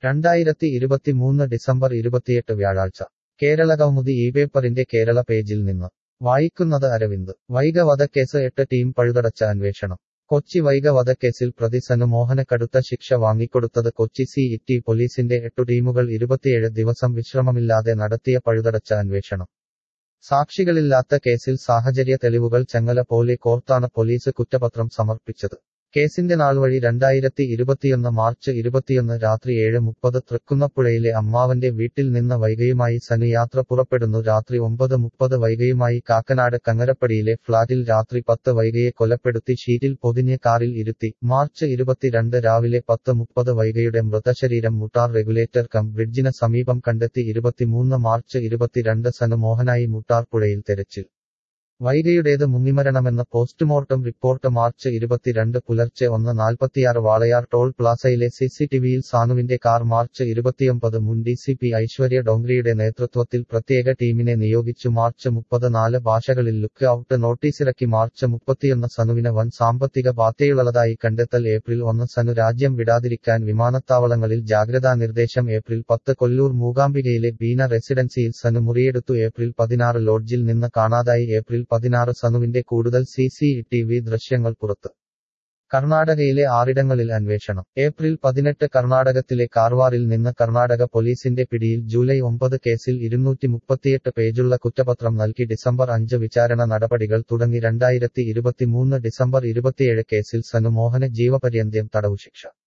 രണ്ടായിരത്തി ഇരുപത്തിമൂന്ന് ഡിസംബർ ഇരുപത്തിയെട്ട് വ്യാഴാഴ്ച കേരള കൗമുദി ഈ പേപ്പറിന്റെ കേരള പേജിൽ നിന്ന് വായിക്കുന്നത് അരവിന്ദ് വൈഗ വധക്കേസ് എട്ട് ടീം പഴുതടച്ച അന്വേഷണം കൊച്ചി വൈഗ വധക്കേസിൽ പ്രതി സനു മോഹന് കടുത്ത ശിക്ഷ വാങ്ങിക്കൊടുത്തത് കൊച്ചി സി ഇറ്റി പോലീസിന്റെ എട്ടു ടീമുകൾ ഇരുപത്തിയേഴ് ദിവസം വിശ്രമമില്ലാതെ നടത്തിയ പഴുതടച്ച അന്വേഷണം സാക്ഷികളില്ലാത്ത കേസിൽ സാഹചര്യ തെളിവുകൾ ചെങ്ങല പോലെ കോർത്താണ് പോലീസ് കുറ്റപത്രം സമർപ്പിച്ചത് കേസിന്റെ നാൾവഴി രണ്ടായിരത്തി ഇരുപത്തിയൊന്ന് മാർച്ച് ഇരുപത്തിയൊന്ന് രാത്രി ഏഴ് മുപ്പത് തൃക്കുന്നപ്പുഴയിലെ അമ്മാവന്റെ വീട്ടിൽ നിന്ന് വൈകയുമായി സനു യാത്ര പുറപ്പെടുന്നു രാത്രി ഒമ്പത് മുപ്പത് വൈകയുമായി കാക്കനാട് കങ്ങരപ്പടിയിലെ ഫ്ളാറ്റിൽ രാത്രി പത്ത് വൈകയെ കൊലപ്പെടുത്തി ഷീറ്റിൽ പൊതിഞ്ഞ് കാറിൽ ഇരുത്തി മാർച്ച് ഇരുപത്തിരണ്ട് രാവിലെ പത്ത് മുപ്പത് വൈകയുടെ മൃതശരീരം മുട്ടാർ റെഗുലേറ്റർ കം ബ്രിഡ്ജിന് സമീപം കണ്ടെത്തി ഇരുപത്തിമൂന്ന് മാർച്ച് ഇരുപത്തിരണ്ട് സനു മോഹനായി മുട്ടാർ പുഴയിൽ തെരച്ചിൽ വൈഗയുടേത് മുങ്ങിമരണമെന്ന പോസ്റ്റ്മോർട്ടം റിപ്പോർട്ട് മാർച്ച് ഇരുപത്തിരണ്ട് പുലർച്ചെ ഒന്ന് നാൽപ്പത്തിയാറ് വാളയാർ ടോൾ പ്ലാസയിലെ സിസിടിവിയിൽ സാനുവിന്റെ കാർ മാർച്ച് ഇരുപത്തിയൊമ്പത് മുൻ ഡി സി പി ഐശ്വര്യ ഡോങ്രിയുടെ നേതൃത്വത്തിൽ പ്രത്യേക ടീമിനെ നിയോഗിച്ചു മാർച്ച് മുപ്പത് നാല് ഭാഷകളിൽ ലുക്ക് ഔട്ട് നോട്ടീസിറക്കി മാർച്ച് മുപ്പത്തിയൊന്ന് സനുവിന് വൻ സാമ്പത്തിക ബാധ്യതയുള്ളതായി കണ്ടെത്തൽ ഏപ്രിൽ ഒന്ന് സനു രാജ്യം വിടാതിരിക്കാൻ വിമാനത്താവളങ്ങളിൽ ജാഗ്രതാ നിർദ്ദേശം ഏപ്രിൽ പത്ത് കൊല്ലൂർ മൂകാംബികയിലെ ബീന റെസിഡൻസിയിൽ സനു മുറിയെടുത്തു ഏപ്രിൽ പതിനാറ് ലോഡ്ജിൽ നിന്ന് കാണാതായി ഏപ്രിൽ പതിനാറ് സനുവിന്റെ കൂടുതൽ സി സി ടി വി ദൃശ്യങ്ങൾ പുറത്ത് കർണാടകയിലെ ആറിടങ്ങളിൽ അന്വേഷണം ഏപ്രിൽ പതിനെട്ട് കർണാടകത്തിലെ കാർവാറിൽ നിന്ന് കർണാടക പോലീസിന്റെ പിടിയിൽ ജൂലൈ ഒമ്പത് കേസിൽ ഇരുന്നൂറ്റി മുപ്പത്തിയെട്ട് പേജുള്ള കുറ്റപത്രം നൽകി ഡിസംബർ അഞ്ച് വിചാരണ നടപടികൾ തുടങ്ങി രണ്ടായിരത്തി ഇരുപത്തിമൂന്ന് ഡിസംബർ ഇരുപത്തിയേഴ് കേസിൽ സനു മോഹന് ജീവപര്യന്തം തടവുശിക്ഷ